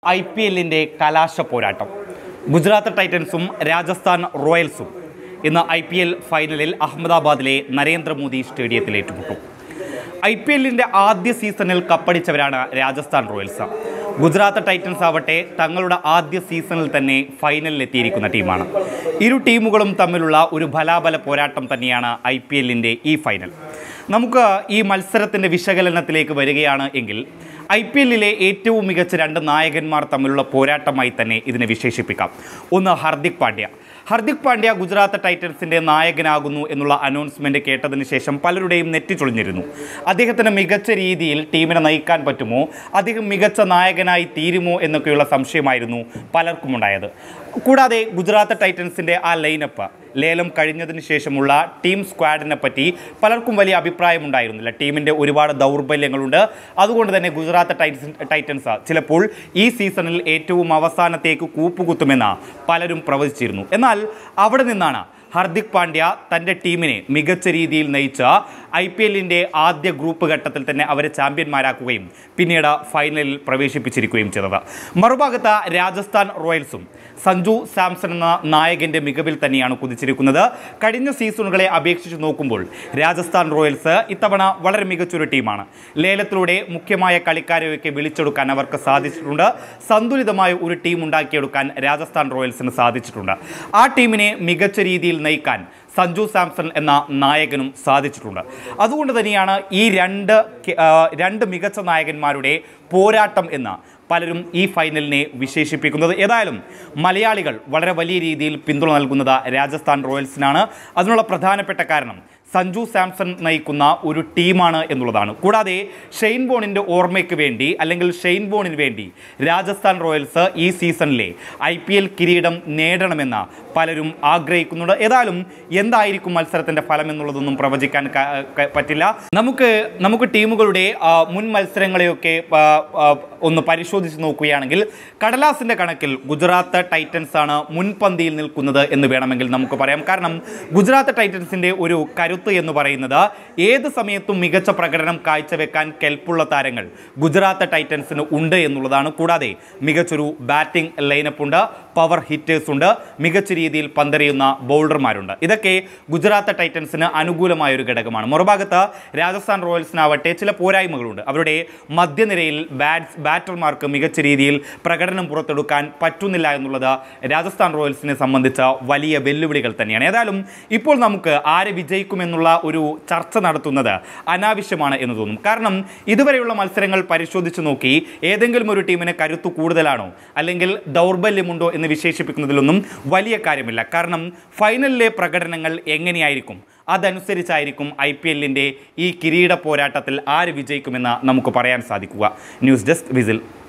I P എല്ലിൻ്റെ കലാശ പോരാട്ടം ഗുജറാത്ത് ടൈറ്റൻസും രാജസ്ഥാൻ റോയൽസും ഇന്ന് ഐ പി എൽ ഫൈനലിൽ അഹമ്മദാബാദിലെ നരേന്ദ്രമോദി സ്റ്റേഡിയത്തിൽ ഏറ്റുമുട്ടും ഐ പി എല്ലിൻ്റെ ആദ്യ സീസണിൽ കപ്പടിച്ചവരാണ് രാജസ്ഥാൻ റോയൽസ് ഗുജറാത്ത് ടൈറ്റൻസ് ആവട്ടെ തങ്ങളുടെ ആദ്യ സീസണിൽ തന്നെ ഫൈനലിൽ എത്തിയിരിക്കുന്ന ടീമാണ് ഇരു ടീമുകളും തമ്മിലുള്ള ഒരു ബലാബല പോരാട്ടം തന്നെയാണ് ഐ പി എല്ലിൻ്റെ ഈ ഫൈനൽ നമുക്ക് ഈ മത്സരത്തിൻ്റെ വിശകലനത്തിലേക്ക് വരികയാണ് എങ്കിൽ ഐ പി എല്ലിലെ ഏറ്റവും മികച്ച രണ്ട് നായകന്മാർ തമ്മിലുള്ള പോരാട്ടമായി തന്നെ ഇതിനെ വിശേഷിപ്പിക്കാം ഒന്ന് ഹർദിക് പാണ്ഡ്യ ഹർദിക് പാണ്ഡ്യ ഗുജറാത്ത് ടൈറ്റൻസിൻ്റെ നായകനാകുന്നു എന്നുള്ള അനൗൺസ്മെൻറ്റ് കേട്ടതിന് ശേഷം പലരുടെയും നെറ്റിച്ചൊളിഞ്ഞിരുന്നു അദ്ദേഹത്തിന് മികച്ച രീതിയിൽ ടീമിനെ നയിക്കാൻ പറ്റുമോ അദ്ദേഹം മികച്ച നായകനായി തീരുമോ എന്നൊക്കെയുള്ള സംശയമായിരുന്നു പലർക്കും ഉണ്ടായത് കൂടാതെ ഗുജറാത്ത് ടൈറ്റൻസിൻ്റെ ആ ലൈനപ്പ് ലേലം കഴിഞ്ഞതിന് ശേഷമുള്ള ടീം സ്ക്വാഡിനെ പറ്റി പലർക്കും വലിയ അഭിപ്രായമുണ്ടായിരുന്നില്ല ടീമിൻ്റെ ഒരുപാട് ദൗർബല്യങ്ങളുണ്ട് അതുകൊണ്ട് തന്നെ ഗുജറാത്ത് ടൈറ്റൻസ് ടൈറ്റൻസ് ചിലപ്പോൾ ഈ സീസണിൽ ഏറ്റവും അവസാനത്തേക്ക് കൂപ്പുകുത്തുമെന്ന് പലരും പ്രവചിച്ചിരുന്നു എന്നാൽ അവിടെ നിന്നാണ് ഹർദിക് പാണ്ഡ്യ തൻ്റെ ടീമിനെ മികച്ച രീതിയിൽ നയിച്ച ഐ പി എല്ലിൻ്റെ ആദ്യ ഗ്രൂപ്പ് ഘട്ടത്തിൽ തന്നെ അവരെ ചാമ്പ്യന്മാരാക്കുകയും പിന്നീട് ഫൈനലിൽ പ്രവേശിപ്പിച്ചിരിക്കുകയും ചെയ്തത് മറുഭാഗത്ത് രാജസ്ഥാൻ റോയൽസും സഞ്ജു സാംസൺ എന്ന നായകൻ്റെ മികവിൽ തന്നെയാണ് കുതിച്ചിരിക്കുന്നത് കഴിഞ്ഞ സീസണുകളെ അപേക്ഷിച്ച് നോക്കുമ്പോൾ രാജസ്ഥാൻ റോയൽസ് ഇത്തവണ വളരെ മികച്ചൊരു ടീമാണ് ലേലത്തിലൂടെ മുഖ്യമായ കളിക്കാരെയൊക്കെ വിളിച്ചെടുക്കാൻ അവർക്ക് സാധിച്ചിട്ടുണ്ട് സന്തുലിതമായ ഒരു ടീം ഉണ്ടാക്കിയെടുക്കാൻ രാജസ്ഥാൻ റോയൽസിന് സാധിച്ചിട്ടുണ്ട് ആ ടീമിനെ മികച്ച രീതിയിൽ നയിക്കാൻ സഞ്ജു സാംസൺ എന്ന നായകനും സാധിച്ചിട്ടുണ്ട് അതുകൊണ്ട് തന്നെയാണ് ഈ രണ്ട് കെ- ആ, രണ്ട് മികച്ച നായകന്മാരുടെ പോരാട്ടം എന്ന് പലരും ഈ ഫൈനലിനെ വിശേഷിപ്പിക്കുന്നത് ഏതായാലും മലയാളികൾ വളരെ വലിയ രീതിയിൽ പിന്തുണ നൽകുന്നത് രാജസ്ഥാൻ റോയൽസിനാണ് അതിനുള്ള പ്രധാനപ്പെട്ട കാരണം സഞ്ജു സാംസൺ നയിക്കുന്ന ഒരു ടീമാണ് എന്നുള്ളതാണ് കൂടാതെ ഷെയ്ൻ ബോണിൻ്റെ ഓർമ്മയ്ക്ക് വേണ്ടി അല്ലെങ്കിൽ ഷെയ്ൻ ബോണിന് വേണ്ടി രാജസ്ഥാൻ റോയൽസ് ഈ സീസണിലെ ഐ പി എൽ കിരീടം നേടണമെന്ന് പലരും ആഗ്രഹിക്കുന്നുണ്ട് ഏതായാലും എന്തായിരിക്കും മത്സരത്തിൻ്റെ ഫലം എന്നുള്ളതൊന്നും പ്രവചിക്കാൻ ക- ക- പറ്റില്ല നമുക്ക് നമുക്ക് ടീമുകളുടെ ആ, മുൻ മത്സരങ്ങളെയൊക്കെ ആ, ആ, ഒന്ന് പരിശോധിച്ച് നോക്കുകയാണെങ്കിൽ കടലാസിൻ്റെ കണക്കിൽ ഗുജറാത്ത് ടൈറ്റൻസ് ആണ് മുൻപന്തിയിൽ നിൽക്കുന്നത് എന്ന് വേണമെങ്കിൽ നമുക്ക് പറയാം കാരണം ഗുജറാത്ത് ടൈറ്റൻസിൻ്റെ ഒരു കരുത്ത് എന്ന് പറയുന്നത് ഏത് സമയത്തും മികച്ച പ്രകടനം കാഴ്ചവെക്കാൻ കെൽപ്പുള്ള താരങ്ങൾ ഗുജറാത്ത് ടൈറ്റൻസിന് ഉണ്ട് എന്നുള്ളതാണ് കൂടാതെ മികച്ചൊരു ബാറ്റിംഗ് ലൈനപ്പ് ഉണ്ട് പവർ ഹിറ്റേഴ്സ് ഉണ്ട് മികച്ച രീതിയിൽ പന്തെറിയുന്ന ബൗളർമാരുണ്ട് ഇതൊക്കെ ഗുജറാത്ത് ടൈറ്റൻസിന് അനുകൂലമായ ഒരു ഘടകമാണ് മറുഭാഗത്ത് രാജസ്ഥാൻ റോയൽസിനാവട്ടെ ചില പോരായ്മകളുണ്ട് അവരുടെ മധ്യനിരയിൽ ബാറ്റ്സ് ബാറ്റർമാർക്ക് മികച്ച രീതിയിൽ പ്രകടനം പുറത്തെടുക്കാൻ പറ്റുന്നില്ല എന്നുള്ളത് രാജസ്ഥാൻ റോയൽസിനെ സംബന്ധിച്ച വലിയ വെല്ലുവിളികൾ തന്നെയാണ് ഏതായാലും ഇപ്പോൾ നമുക്ക് ആര് വിജയിക്കുമെന്നുള്ള ഒരു ചർച്ച നടത്തുന്നത് അനാവശ്യമാണ് എന്ന് തോന്നും കാരണം ഇതുവരെയുള്ള മത്സരങ്ങൾ പരിശോധിച്ച് നോക്കി ഏതെങ്കിലും ഒരു ടീമിന് കരുത്തു കൂടുതലാണോ അല്ലെങ്കിൽ ദൗർബല്യമുണ്ടോ എന്ന് വിശേഷിപ്പിക്കുന്നതിലൊന്നും വലിയ കാര്യമില്ല കാരണം ഫൈനലിലെ പ്രകടനങ്ങൾ എങ്ങനെയായിരിക്കും അതനുസരിച്ചായിരിക്കും ഐ പി എല്ലിൻ്റെ ഈ കിരീട പോരാട്ടത്തിൽ ആര് വിജയിക്കുമെന്ന് നമുക്ക് പറയാൻ സാധിക്കുക ന്യൂസ് ഡെസ്ക് വിസിൽ